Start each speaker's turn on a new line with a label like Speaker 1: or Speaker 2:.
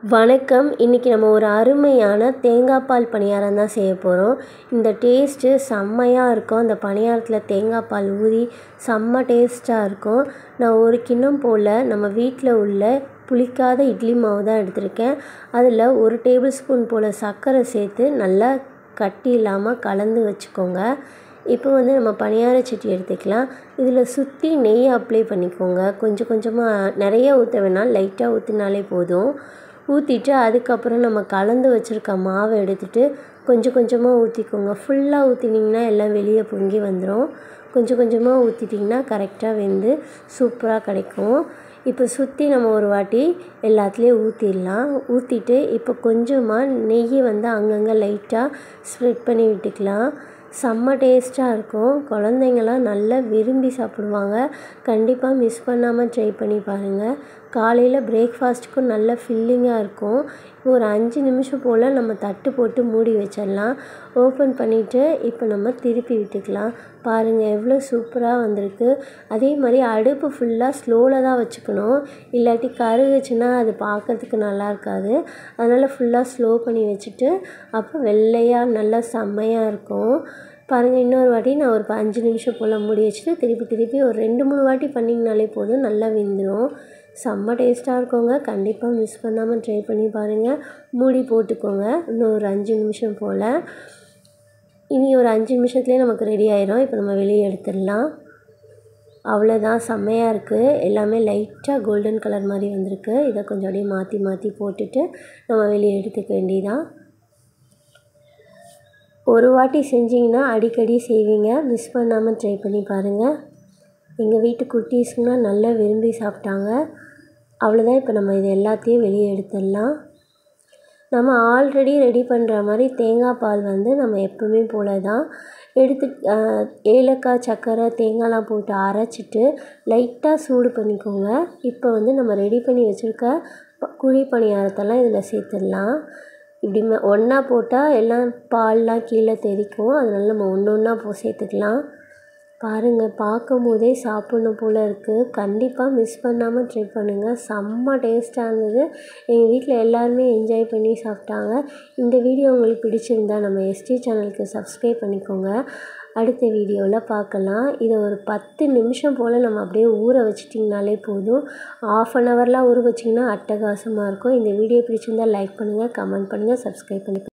Speaker 1: வணக்கம் இன்றைக்கி நம்ம ஒரு அருமையான தேங்காய் பால் பணியாரம் தான் செய்ய போகிறோம் இந்த டேஸ்ட்டு செம்மையாக இருக்கும் அந்த பணியாரத்தில் தேங்காய் பால் ஊறி செம்ம டேஸ்ட்டாக இருக்கும் நான் ஒரு கிண்ணம் போல் நம்ம வீட்டில் உள்ள புளிக்காத இட்லி மாவு தான் எடுத்திருக்கேன் அதில் ஒரு டேபிள் ஸ்பூன் போல் சர்க்கரை சேர்த்து நல்லா கட்டி இல்லாமல் கலந்து வச்சுக்கோங்க இப்போ வந்து நம்ம பணியார சட்டி எடுத்துக்கலாம் இதில் சுற்றி நெய் அப்ளை பண்ணிக்கோங்க கொஞ்சம் கொஞ்சமாக நிறைய ஊற்ற வேணாம் லைட்டாக ஊற்றினாலே போதும் ஊற்றிட்டு அதுக்கப்புறம் நம்ம கலந்து வச்சுருக்க மாவை எடுத்துகிட்டு கொஞ்சம் கொஞ்சமாக ஊற்றிக்கோங்க ஃபுல்லாக ஊற்றினீங்கன்னா எல்லாம் வெளியே பொங்கி வந்துடும் கொஞ்சம் கொஞ்சமாக ஊற்றிட்டிங்கன்னா கரெக்டாக வெந்து சூப்பராக கிடைக்கும் இப்போ சுற்றி நம்ம ஒரு வாட்டி எல்லாத்துலேயும் ஊற்றிடலாம் ஊற்றிட்டு இப்போ கொஞ்சமாக நெய்யை வந்து அங்கங்கே லைட்டாக ஸ்ப்ரெட் பண்ணி விட்டுக்கலாம் செம்ம டேஸ்ட்டாக இருக்கும் குழந்தைங்களாம் நல்லா விரும்பி சாப்பிடுவாங்க கண்டிப்பாக மிஸ் பண்ணாமல் ட்ரை பண்ணி பாருங்கள் காலையில் பிரேக்ஃபாஸ்ட்டுக்கும் நல்ல ஃபில்லிங்காக இருக்கும் ஒரு அஞ்சு நிமிஷம் போல் நம்ம தட்டு போட்டு மூடி வச்சிடலாம் ஓப்பன் பண்ணிவிட்டு இப்போ நம்ம திருப்பி விட்டுக்கலாம் பாருங்கள் எவ்வளோ சூப்பராக வந்திருக்கு அதே மாதிரி அடுப்பு ஃபுல்லாக ஸ்லோவில் தான் வச்சுக்கணும் இல்லாட்டி கருகுச்சுன்னா அது பார்க்கறதுக்கு நல்லா இருக்காது அதனால் ஃபுல்லாக ஸ்லோ பண்ணி வச்சுட்டு அப்போ வெள்ளையாக நல்லா செம்மையாக இருக்கும் பாருங்கள் இன்னொரு வாட்டி நான் ஒரு அஞ்சு நிமிஷம் போல் மூடி வச்சுட்டு திருப்பி திருப்பி ஒரு ரெண்டு மூணு வாட்டி பண்ணிங்கனாலே போதும் நல்லா வெந்துடும் செம்ம டேஸ்ட்டாக இருக்குங்க கண்டிப்பாக மிஸ் பண்ணாமல் ட்ரை பண்ணி பாருங்கள் மூடி போட்டுக்கோங்க இன்னும் ஒரு அஞ்சு நிமிஷம் போல் இனி ஒரு அஞ்சு நிமிஷத்துலேயே நமக்கு ரெடி ஆயிரும் இப்போ நம்ம வெளியே எடுத்துடலாம் அவ்வளோதான் செம்மையாக இருக்குது எல்லாமே லைட்டாக கோல்டன் கலர் மாதிரி வந்திருக்கு இதை கொஞ்சம் அப்படியே மாற்றி மாற்றி போட்டுட்டு நம்ம வெளியே எடுத்துக்க வேண்டியதான் ஒரு வாட்டி செஞ்சிங்கன்னா அடிக்கடி செய்வீங்க மிஸ் பண்ணாமல் ட்ரை பண்ணி பாருங்கள் எங்கள் வீட்டு குட்டீஸ்க்குனால் நல்லா விரும்பி சாப்பிட்டாங்க அவ்வளோதான் இப்போ நம்ம இது எல்லாத்தையும் வெளியே எடுத்துடலாம் நம்ம ஆல்ரெடி ரெடி பண்ணுற மாதிரி தேங்காய் பால் வந்து நம்ம எப்பவுமே போல தான் எடுத்து ஏலக்காய் சர்க்கரை தேங்காய்லாம் போட்டு அரைச்சிட்டு லைட்டாக சூடு பண்ணிக்கோங்க இப்போ வந்து நம்ம ரெடி பண்ணி வச்சுருக்க குழி பணியாரத்தெல்லாம் இதில் சேர்த்துடலாம் இப்படி ஒன்றா போட்டால் எல்லாம் பால்லாம் கீழே தெறிக்கும் அதனால நம்ம ஒன்று ஒன்றா போ சேர்த்துக்கலாம் பாருங்கள் பார்க்கும் போதே சாப்பிட்ணும் போல் இருக்குது கண்டிப்பாக மிஸ் பண்ணாமல் ட்ரை பண்ணுங்கள் செம்ம டேஸ்ட்டாக இருந்தது எங்கள் வீட்டில் எல்லாருமே என்ஜாய் பண்ணி சாப்பிட்டாங்க இந்த வீடியோ உங்களுக்கு பிடிச்சிருந்தா நம்ம எஸ்டி சேனலுக்கு சப்ஸ்கிரைப் பண்ணிக்கோங்க அடுத்த வீடியோவில் பார்க்கலாம் இதை ஒரு பத்து நிமிஷம் போல் நம்ம அப்படியே ஊற வச்சிட்டிங்கனாலே போதும் ஆஃப் அன் ஹவர்லாம் ஊற வச்சிங்கன்னா அட்டகாசமாக இருக்கும் இந்த வீடியோ பிடிச்சிருந்தால் லைக் பண்ணுங்கள் கமெண்ட் பண்ணுங்கள் சப்ஸ்கிரைப் பண்ணி